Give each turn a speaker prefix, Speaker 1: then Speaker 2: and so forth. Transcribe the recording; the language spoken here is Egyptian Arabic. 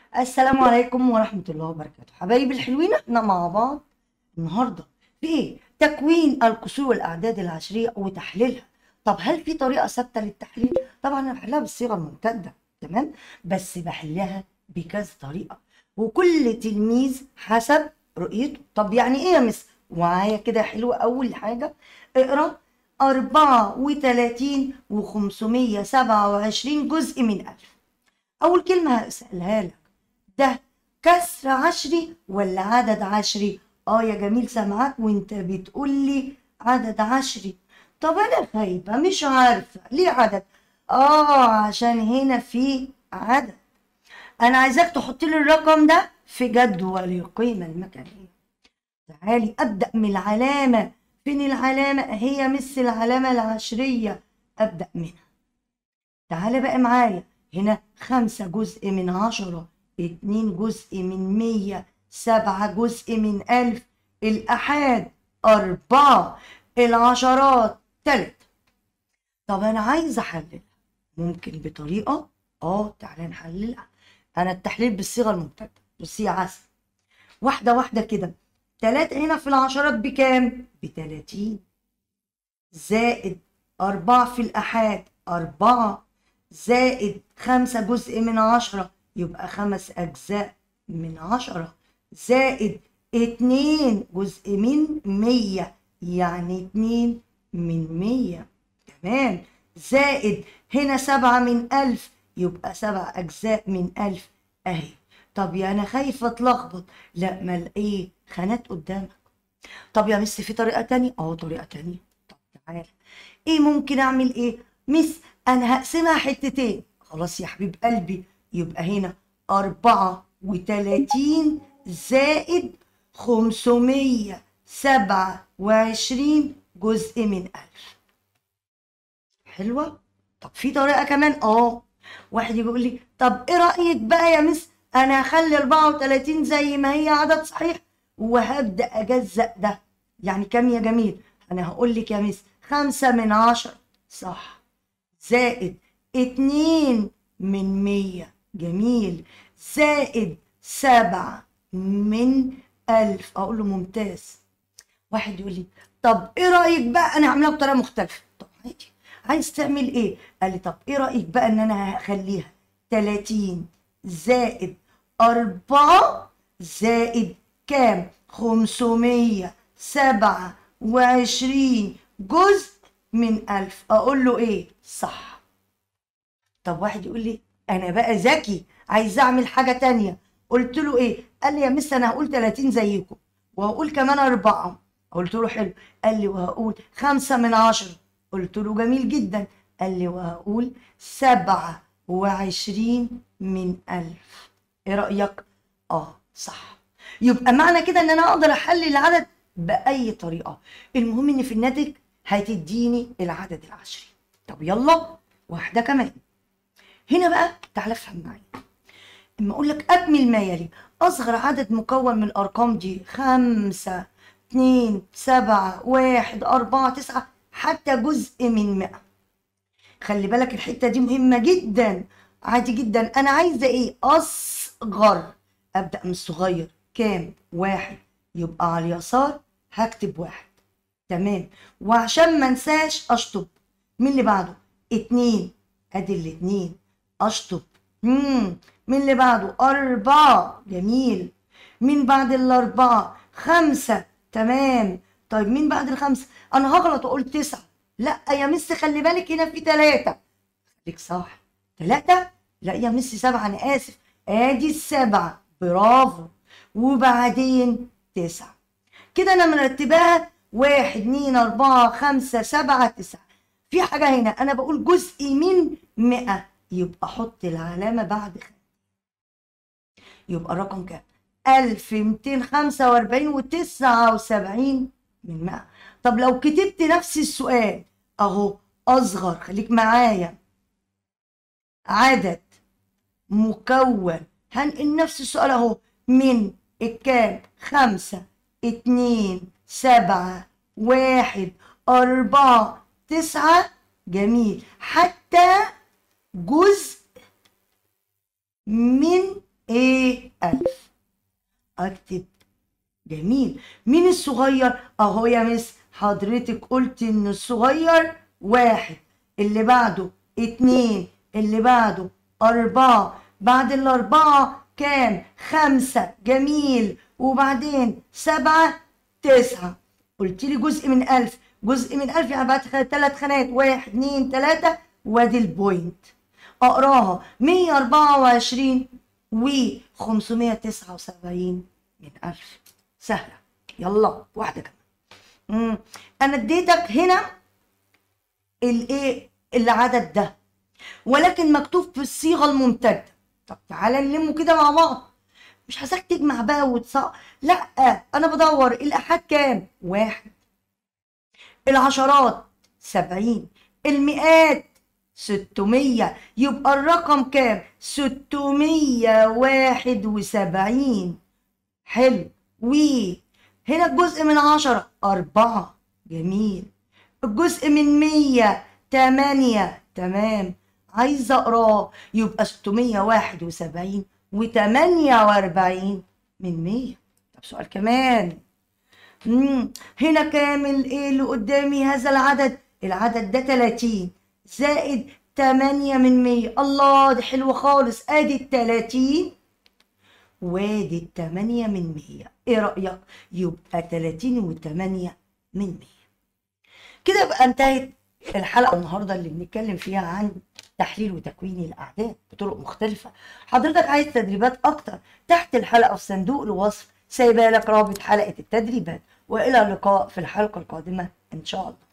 Speaker 1: السلام عليكم ورحمة الله وبركاته حبايبي الحلوين احنا مع بعض النهاردة في ايه تكوين الكسور والأعداد العشرية وتحليلها طب هل في طريقة ثابتة للتحليل طبعا انا بحلها بالصيغة الممتدة تمام بس بحلها بكذا طريقة وكل تلميذ حسب رؤيته طب يعني ايه يا مس معايا كده حلو أول حاجة اقرأ أربعة وتلاتين وخمسمية سبعة وعشرين جزء من ألف أول كلمة هسألها لك ده كسر عشري ولا عدد عشري اه يا جميل سامعاك وانت بتقول لي عدد عشري طب انا خايبة مش عارفة ليه عدد اه عشان هنا في عدد انا عايزاك تحط لي الرقم ده في جدول القيمة المكانية تعالي ابدأ من العلامة فين العلامة هي مس العلامة العشرية ابدأ منها تعالى بقى معايا هنا خمسة جزء من عشرة اتنين جزء من مية سبعة جزء من ألف الأحاد أربعة العشرات تلاتة طب أنا عايزة أحللها ممكن بطريقة اه تعالى نحللها أنا التحليل بالصيغة الممتدة بصي يا عسل واحدة واحدة كده تلاتة هنا في العشرات بكام؟ بتلاتين زائد أربعة في الأحاد أربعة زائد خمسة جزء من عشرة يبقى خمس أجزاء من عشرة زائد اتنين جزء من مية يعني اتنين من مية تمام زائد هنا سبعة من ألف يبقى سبع أجزاء من ألف أهي طب يا أنا خايفة أتلخبط لا ما إيه خانات قدامك طب يا مس في طريقة تانية؟ اه طريقة تانية طب تعالى ايه ممكن اعمل ايه؟ مس انا هقسمها حتتين خلاص يا حبيب قلبي يبقى هنا أربعة وتلاتين زائد خمسمية سبعة وعشرين جزء من ألف حلوة؟ طب في طريقة كمان اه واحد يجي يقول لي طب ايه رأيك بقى يا مس انا هخلي 34 زي ما هي عدد صحيح وهبدأ أجزأ ده يعني كام يا جميل انا هقول لك يا مس خمسة من عشرة صح زائد اتنين من مية جميل زائد سبعة من ألف أقول له ممتاز واحد يقول لي طب إيه رأيك بقى أنا عاملاها بطريقة مختلفة طب عادي عايز تعمل إيه؟ قال لي طب إيه رأيك بقى إن أنا هخليها تلاتين زائد أربعة زائد كام؟ خمسمية سبعة وعشرين جزء من ألف أقول له إيه؟ صح طب واحد يقول لي انا بقى ذكي عايز اعمل حاجه تانية قلت له ايه قال لي يا مس انا هقول 30 زيكم وهقول كمان أربعة قلت له حلو قال لي وهقول خمسة من عشرة قلت له جميل جدا قال لي وهقول سبعة وعشرين من ألف ايه رأيك اه صح يبقى معنى كده ان انا اقدر احلل العدد باي طريقة المهم ان في الناتج هتديني العدد العشري طب يلا واحدة كمان هنا بقى تعالى افهم معايا اما اقول لك اكمل ما يلي اصغر عدد مكون من الارقام دي خمسة اتنين سبعة واحد اربعة تسعة حتى جزء من مئة خلي بالك الحتة دي مهمة جدا عادي جدا انا عايزة ايه اصغر ابدأ من الصغير كام واحد يبقى على اليسار هكتب واحد تمام وعشان ما انساش اشطب مين اللي بعده اتنين ادي الاتنين اشطب مم. مين اللي بعده أربعة جميل مين بعد الأربعة خمسة تمام طيب مين بعد الخمسة أنا هغلط وأقول تسعة لا يا مس خلي بالك هنا في تلاتة خليك صح تلاتة لا يا مس سبعة أنا آسف آدي السبعة برافو وبعدين تسعة كده أنا مرتباها واحد اتنين أربعة خمسة سبعة تسعة في حاجة هنا أنا بقول جزء من مئة يبقى حط العلامة بعد خمسة يبقى الرقم كام؟ ألف ميتين خمسة وأربعين وتسعة وسبعين من مئة طب لو كتبت نفس السؤال أهو أصغر خليك معايا عدد مكون هنقل نفس السؤال أهو من الكام؟ خمسة اتنين سبعة واحد أربعة تسعة جميل حتى جزء من ايه ألف أكتب جميل مين الصغير أهو يا مس حضرتك قلت إن الصغير واحد اللي بعده اتنين اللي بعده أربعة بعد الأربعة كام خمسة جميل وبعدين سبعة تسعة قلت لي جزء من ألف جزء من ألف يعني بعد ثلاث خانات واحد اتنين تلاتة وادي البوينت أقراها مية أربعة وعشرين و خمسمية تسعة وسبعين من ألف سهلة يلا واحدة كمان مم. أنا اديتك هنا الإيه العدد ده ولكن مكتوب في الصيغة الممتدة طب تعالى نلمه كده مع بعض مش عايزاك تجمع بقى وتص لا انا بدور الاحاد كام واحد العشرات سبعين المئات ستمية يبقى الرقم كام ستمية واحد وسبعين حلو و هنا الجزء من عشرة أربعة جميل الجزء من مية تمانية تمام عايزة أقراه يبقى ستمية واحد وسبعين وتمانية وأربعين من مية طب سؤال كمان مم. هنا كامل ايه اللي قدامي هذا العدد العدد ده 30 زائد 8 من 100 الله دي حلوه خالص ادي ال 30 وادي ال 8 من 100 ايه رايك يبقى 30 و8 من 100 كده بقى انتهت الحلقه النهارده اللي بنتكلم فيها عن تحليل وتكوين الاعداد بطرق مختلفه حضرتك عايز تدريبات اكتر تحت الحلقه في صندوق الوصف سايبه لك رابط حلقه التدريبات والى اللقاء في الحلقه القادمه ان شاء الله